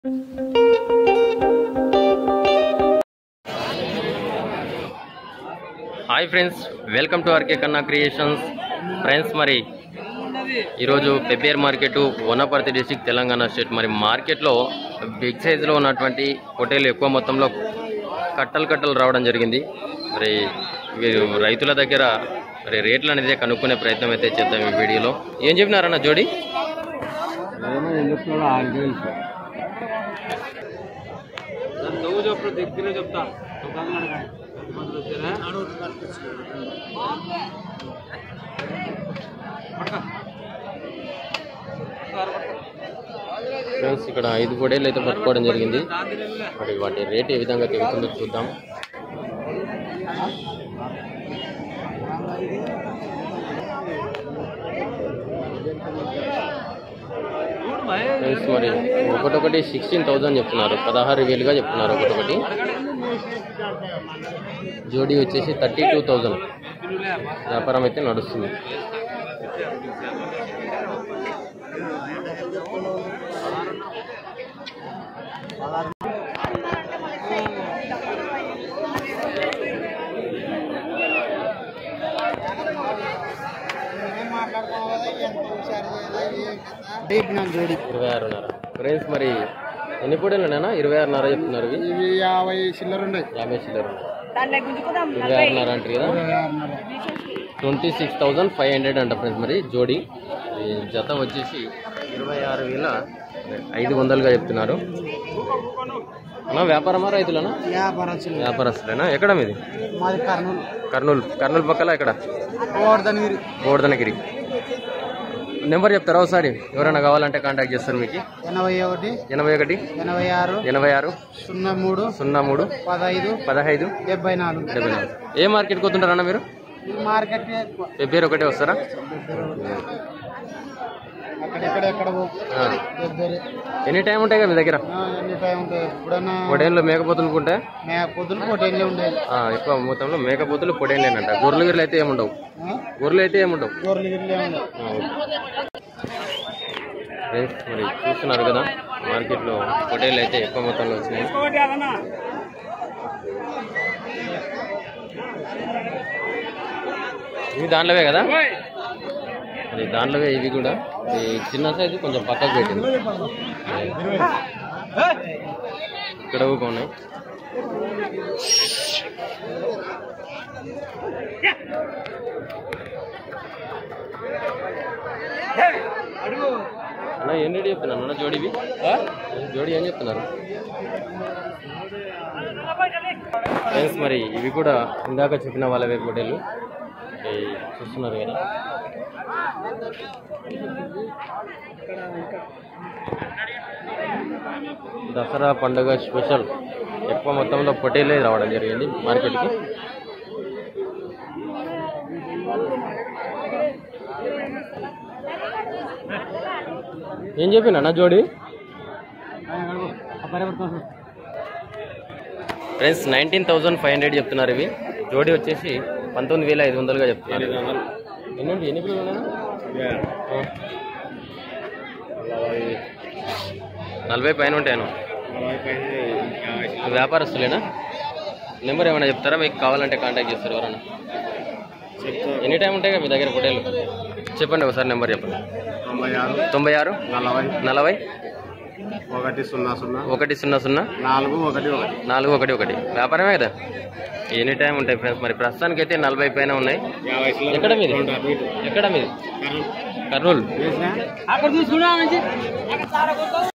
Hi friends welcome to RK Kanna creations friends మరి ఈరోజు Pebbair market Wanaparthy district Telangana state మరి మార్కెట్లో బిగ్ సైజులో ఉన్నటువంటి హోటల్ ఎక్కువ మొత్తంలో కట్టలు కట్టలు రావడం జరిగింది మరి వీరు రైతుల దగ్గర మరి రేట్లు అనేది కనుక్కునే ప్రయత్నం అయితే చేద్దాం ఈ వీడియోలో ఏం చెప్పినారన్న జోడి నువ్వు చెప్పు దగ్గర చెప్తా ఫ్రెండ్స్ ఇక్కడ ఐదు పొడేలు అయితే పట్టుకోవడం జరిగింది మరి వాటి రేట్ ఏ విధంగా తెగుతుందో చూద్దాం ఫ్రెండ్స్ మరి ఒకటొకటి సిక్స్టీన్ థౌజండ్ చెప్తున్నారు పదహారు వేలుగా చెప్తున్నారు ఒకటొకటి జోడీ వచ్చేసి థర్టీ టూ థౌజండ్ వ్యాపారం అయితే నడుస్తుంది జోడి ఇరవై ఆరున్నర ఫ్రెండ్స్ మరి ఎన్ని పొడేలున్నాయనా ఇరవై ఆరున్నర చెప్తున్నారు ఇవి ఇవి యాభై చిల్లర ఉన్నాయి యాభై చిల్లర ఇరవై ఆరున్నర అంటారు కదా twenty six thousand five hundred అంట ఫ్రెండ్స్ మరి జోడి ఈ జత వచ్చేసి ఇరవై ఆరు వేల ఐదు వందలుగా చెప్తున్నారు అన్నా వ్యాపారమా రైతులనా వ్యాపారం చిల్లర వ్యాపారస్తులేనా ఎక్కడ మీది మాది కర్నూలు కర్నూలు కర్నూలు పక్కల ఎక్కడ గోవర్ధనగిరి గోవర్ధనగిరి నెంబర్ చెప్తారా ఒకసారి ఎవరైనా కావాలంటే కాంటాక్ట్ చేస్తారు మీకు ఎనభై ఒకటి ఎనభై ఒకటి ఎనభై ఆరు ఎనభై ఆరు సున్నా మూడు సున్నా మూడు పదహైదు పదహైదు డెబ్బై నాలుగు డెబ్బై నాలుగు ఏ మార్కెట్కి వస్తుంటారన్న మీరు ఈ మార్కెట్ ఎక్కువ పేరు ఒకటే వస్తారా అక్కడెక్కడ ఎక్కడ పో ఆ. దగ్గరే ఎనీ టైం ఉంటాయి కదా మీ దగ్గర ఆ, ఎన్ని టైం ఉంటుంది ఎప్పుడన్నా పొడేళ్ళు మేకపోతులు ఉంటే మే పొద్దున పోటీలే ఉండేది ఆ, ఎక్కువ మొత్తంలో మేకపోతులు పొడేళ్ళేనంట గొర్రెలు గిర్రెలు అయితే ఏముండవు ఆ? గొర్రెలు అయితే ఏముండవు గొర్రెలు గిర్రెలే ఉండవు ఆ, ఓకే. ఫ్రెండ్స్ మరి చూస్తున్నారు కదా మార్కెట్లో పొటేళ్ళు అయితే ఎక్కువ మొత్తంలో వచ్చినాయి ఇవి దాంట్లోవే కదా మరి దాంట్లోవే ఇవి కూడా ఈ చిన్న సైజు కొంచెం పక్కకు పెట్టింది ఇక్కడ కూడా ఉన్నాయి అన్న ఎన్ని రేటు చెప్తున్నాను అన్న జోడివి జోడి ఏం చెప్తున్నారు ఫ్రెండ్స్ మరి ఇవి కూడా ఇందాక చెప్పిన వాళ్ళవే పొటేలు ఈ చూస్తున్నారు కదా దసరా పండుగ స్పెషల్ ఎక్కువ మొత్తంలో పొటేలే రావడం జరిగింది మార్కెట్కి ఏం చెప్పిన అన్న జోడి friends nineteen thousand five hundred చెప్తున్నారు ఇవి జోడి వచ్చేసి పంతొమ్మిది వేల ఐదు వందలుగా చెప్తున్నారు ఎన్ని ఎన్ని పిల్లలు ఉన్నాయా? ఆ. నలభై పైన ఉంటాను వ్యాపారస్తులేనా నెంబర్ ఏమైనా చెప్తారా మీకు కావాలంటే కాంటాక్ట్ చేస్తారు ఎవరైనా ఎనీ టైం ఉంటాయి కదా మీ దగ్గర హోటల్ చెప్పండి ఒకసారి నెంబర్ చెప్పండి తొంభై ఆరు తొంభై ఆరు నలభై నలభై ఒకటి సున్నా సున్నా ఒకటి సున్నా సున్నా నాలుగు ఒకటి ఒకటి నాలుగు ఒకటి ఒకటి వ్యాపారమే కదా ఎనీ టైం ఉంటాయి ఫ్రెండ్స్ మరి ప్రస్తుతానికి అయితే నలభై పైన ఉన్నాయి యాభై ఎక్కడ మీది ఎక్కడ మీది కర్నూలు అక్కడ చూసుకున్నా